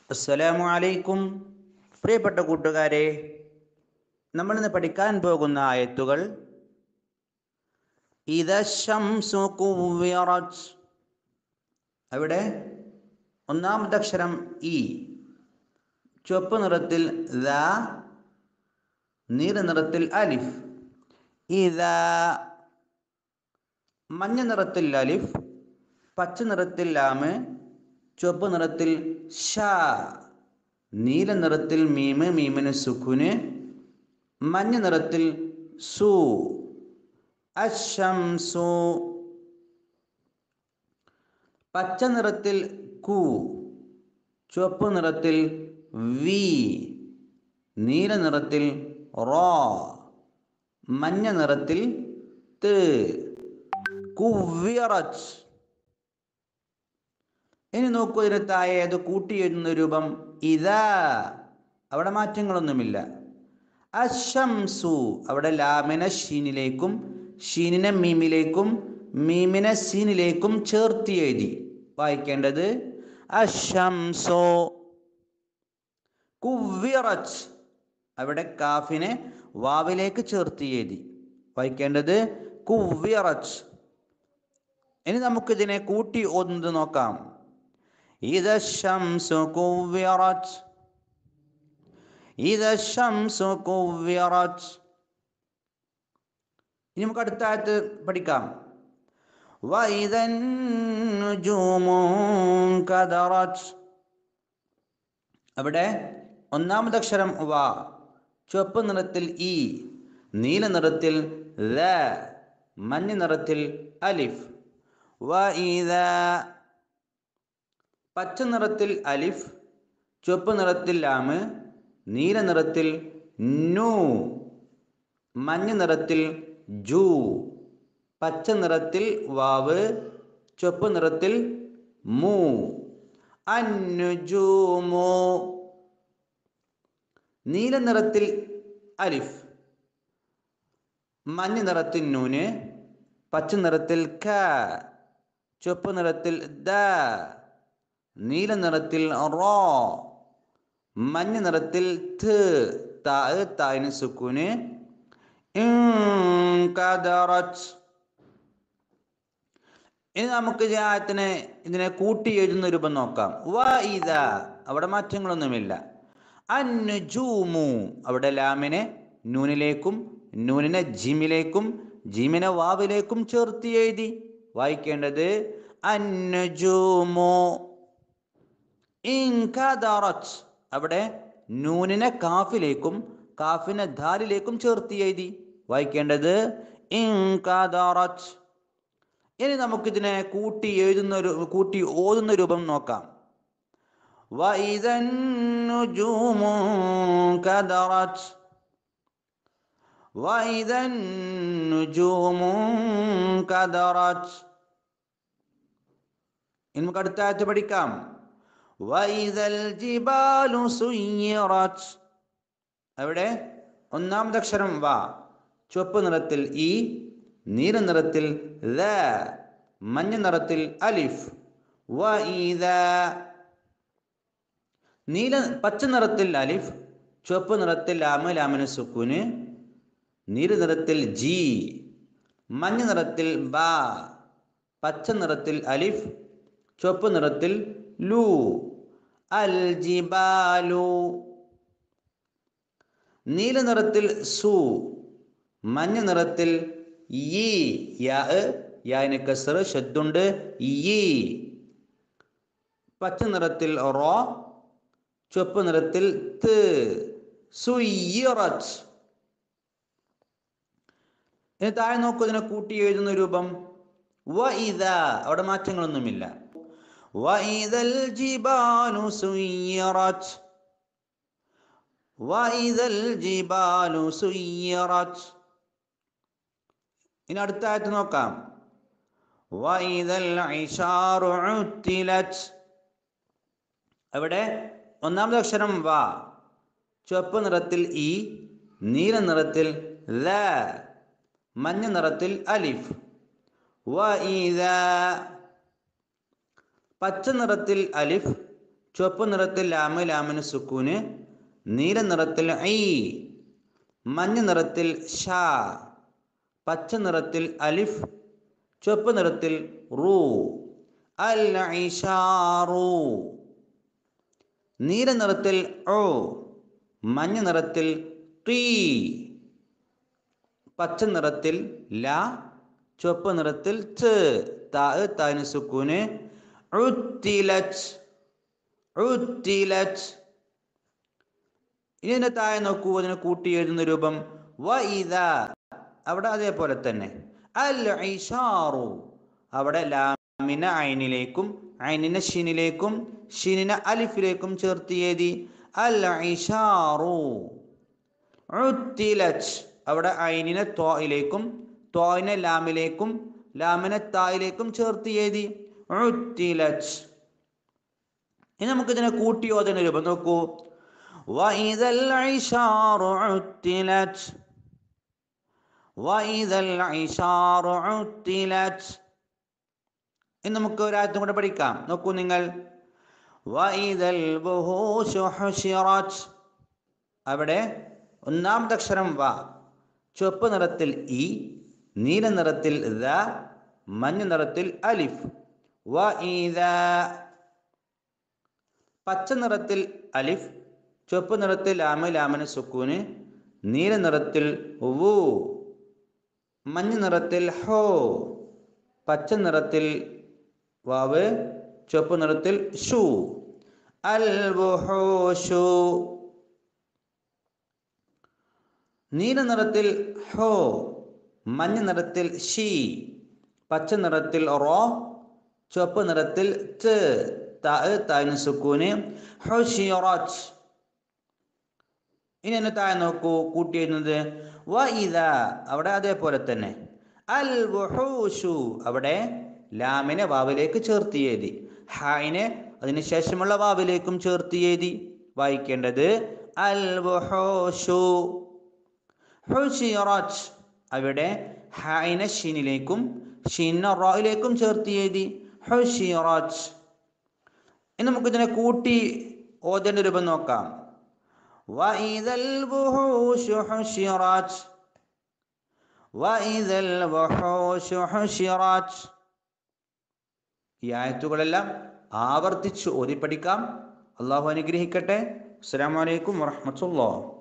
അസ്സലാമു അലൈക്കും പ്രിയപ്പെട്ട കൂട്ടുകാരെ നമ്മളിന്ന് പഠിക്കാൻ പോകുന്ന ആയത്തുകൾ ഇദ ശംസു കുവ്വിറത് അവിടെ ഒന്നാമത്തെ അക്ഷരം ഇ ചുവപ്പ് നിറത്തിൽ ദ നീല നിറത്തിൽ അലിഫ് ഇത മഞ്ഞ നിറത്തിൽ അലിഫ് പച്ച നിറത്തിൽ ലാമ് ചുവപ്പ് നിറത്തിൽ ഷ നീല നിറത്തിൽ മീമ് മീമിന് സുഖുന് മഞ്ഞ നിറത്തിൽ സു അശംസു പച്ച നിറത്തിൽ കു ചുവപ്പ് നിറത്തിൽ വി നീല നിറത്തിൽ റോ മഞ്ഞ നിറത്തിൽ ത് കുവ്വിറച്ച് ഇനി നോക്കൂ ഇതിന് താഴെ അത് കൂട്ടി എഴുതുന്ന രൂപം ഇതാ അവിടെ മാറ്റങ്ങളൊന്നുമില്ല അശംസു അവിടെ ലാമിന ഷീനിലേക്കും ഷീനിനെ മീമിലേക്കും മീമിനെ സീനിലേക്കും ചേർത്തി എഴുതി വായിക്കേണ്ടത് അശംസോ കുവ്വിറച്ച് അവിടെ കാഫിനെ വാവിലേക്ക് ചേർത്തി എഴുതി വായിക്കേണ്ടത് കുവ്വിറച്ച് ഇനി നമുക്കിതിനെ കൂട്ടി ഓതുന്നത് നോക്കാം إذا الشمس كورت إذا الشمس كورت ഇനി നമുക്ക് അടുത്ത ആയത്ത് പഠിക്കാം وإذا النجوم كدرت അവിടെ ഒന്നാമത്തെ അക്ഷരം വ ചുവപ്പ് നിറത്തിൽ ഇ നീല നിറത്തിൽ ല മഞ്ഞ നിറത്തിൽ അലിഫ് വഇദാ പച്ച നിറത്തിൽ അലിഫ് ചുവപ്പ് നിറത്തിൽ ലാമ് നീല നിറത്തിൽ നു മഞ്ഞ നിറത്തിൽ ജു പച്ച നിറത്തിൽ വാവ് ചുവപ്പ് നിറത്തിൽ മു അന്നുജൂമു നീല നിറത്തിൽ അലിഫ് മഞ്ഞ നിറത്തിൽ നൂന് പച്ച നിറത്തിൽ ക ചുവപ്പ് നിറത്തിൽ ദ നീല നിറത്തിൽ റോ മഞ്ഞ നിറത്തിൽ ത് തായിന് സുക്കൂന് ഇനി നമുക്ക് ജാത്തിനെ ഇതിനെ കൂട്ടി എഴുതുന്ന രൂപം നോക്കാം വ ഇത അവിടെ മാറ്റങ്ങളൊന്നുമില്ല അന്നുജൂമു അവിടെ ലാമിനെ നൂനിലേക്കും നൂനിനെ ജിമിലേക്കും ജിമിനെ വാവിലേക്കും ചേർത്ത് എഴുതി വായിക്കേണ്ടത് അന്നുജൂമു ഇൻകദറത്ത് അവിടെ നൂനിനെ കാഫിലേക്കും കാഫിനെ ധാലിലേക്കും ചേർത്ത് എഴുതി വായിക്കേണ്ടത് ഇൻകദറത്ത് ഇനി നമുക്കിതിനെ കൂട്ടി എഴുതുന്ന ഒരു കൂട്ടി ഓതുന്ന രൂപം നോക്കാം ഇനി നമുക്ക് അടുത്ത ആഴ്ച പഠിക്കാം വൈദൽ ജിബാലു സുയ്യിറത് അവിടെ ഒന്നാമത്തെ അക്ഷരം വ ചുവപ്പ് നിറത്തിൽ ഇ നീല നിറത്തിൽ ല മഞ്ഞ നിറത്തിൽ അലിഫ് വഇദ നീല പച്ച നിറത്തിൽ അലിഫ് ചുവപ്പ് നിറത്തിൽ ലാമ ലാമിന് സുക്കൂന് നീല നിറത്തിൽ ജി മഞ്ഞ നിറത്തിൽ ബ പച്ച നിറത്തിൽ അലിഫ് ചുവപ്പ് നിറത്തിൽ ലു അൽ ജിബാലു നീല നിറത്തിൽ സു മഞ്ഞ നിറത്തിൽ ഈ യാന് കസർ ശബ്ദുണ്ട് ഈ പച്ച നിറത്തിൽ റോ ചുവപ്പ് നിറത്തിൽ ത് സുയ്യിറത്ത് ഇനി താഴെ നോക്കൂ ഇതിനെ കൂട്ടി എഴുതുന്ന രൂപം വ ഇത അവിടെ മാറ്റങ്ങളൊന്നുമില്ല وإذا الجبال سيرت وإذا الجبال سيرت ഇനി അടുത്ത ആയത്ത് നോക്കാം وإذا العشار عطلت അവിടെ ഒന്നാമത്തെ അക്ഷരം വ ചുവപ്പ് നിറത്തിൽ ഇ നീല നിറത്തിൽ ല മഞ്ഞ നിറത്തിൽ അലിഫ് വ പച്ച നിറത്തിൽ അലിഫ് ചുവപ്പ് നിറത്തിൽ ലാമ് ലാമിന് സുക്കൂന് നീല നിറത്തിൽ ഐ മഞ്ഞ നിറത്തിൽ ഷാ പച്ച നിറത്തിൽ അലിഫ് ചുവപ്പ് നിറത്തിൽ റൂ അൽ ഐഷാറു നീല നിറത്തിൽ ഓ മഞ്ഞ നിറത്തിൽ തീ പച്ച നിറത്തിൽ ല ചുവപ്പ് നിറത്തിൽ ത് താ താന് സുക്കൂന് ഉത്തിലച്ച് ഉത്തിലച്ച് ഇനി ഇതിന്റെ താഴെ നോക്കൂ അതിനെ കൂട്ടി എഴുതുന്ന രൂപം വ ഇത അവിടെ അതേപോലെ തന്നെ അൽ ഐഷാറു അവിടെ ലാമിന ഐനിലേക്കും ഐനിനെ ഷിനിലേക്കും ഷിനിനെ അലിഫിലേക്കും ചേർത്ത് എഴുതി അൽ ഐഷാറു ഉത്തിലച്ച് അവിടെ ഐനിനെ തോയിലേക്കും തോയിനെ ലാമിലേക്കും ലാമിനെ തായിലേക്കും ചേർത്ത് എഴുതി ഉത്തിലച്ച് ഇനി നമുക്കിതിനെ കൂട്ടി ഓതുന്ന രൂപം നോക്കൂ وإذا العشار عتلت وإذا العشار عتلت ഇനി നമുക്ക് ഒരാഴ്ത്തും കൂടെ പഠിക്കാം നോക്കൂ നിങ്ങൾ وإذا البهوش حشرت അവിടെ ഒന്നാമത്തെ അക്ഷരം വ ചുവപ്പ് നിറത്തിൽ ഇ നീല നിറത്തിൽ ദ മഞ്ഞ നിറത്തിൽ അലിഫ് വ പച്ച നിറത്തിൽ അലിഫ് ചുവപ്പ് നിറത്തിൽ ലാമ ലാമന് സുക്കൂന് നീല നിറത്തിൽ വു മഞ്ഞ നിറത്തിൽ ഹോ പച്ച നിറത്തിൽ വാവ് ചുവപ്പ് നിറത്തിൽ ഷു അൽ ഷു നീല നിറത്തിൽ ഹോ മഞ്ഞ നിറത്തിൽ ഷീ പച്ച നിറത്തിൽ റോ ചുവപ്പ് നിറത്തിൽ ത് താന് സുക്കൂന് ഹുഷിറത്ത് ഇനി എന്നെ താഴെ നോക്കൂ കൂട്ടി എഴുതുന്നത് വ ഇത അവിടെ അതേപോലെ തന്നെ അൽ വുഹൂഷു അവിടെ ലാമിനെ വാവിലേക്ക് ചേർത്ത് എഴുതി ഹായിനെ അതിനുശേഷമുള്ള വാവിലേക്കും ചേർത്ത് എഴുതി വായിക്കേണ്ടത് അൽ വുഹൂഷു ഹുഷിറത്ത് അവിടെ ഹായിനെ ഷീനിലേക്കും ഷീന റോയിലേക്കും ചേർത്ത് എഴുതി ഹുഷിറത്ത് ഇനി നമുക്കിതിനെ കൂട്ടി ഓതേണ്ട രൂപം നോക്കാം وإذا الوحوش حشرت وإذا الوحوش حشرت ഈ ആയത്തുകളെല്ലാം ആവർത്തിച്ച് ഓതി പഠിക്കാം അള്ളാഹു അനുഗ്രഹിക്കട്ടെ അസ്സാം വലൈക്കും വറഹമത്തുള്ള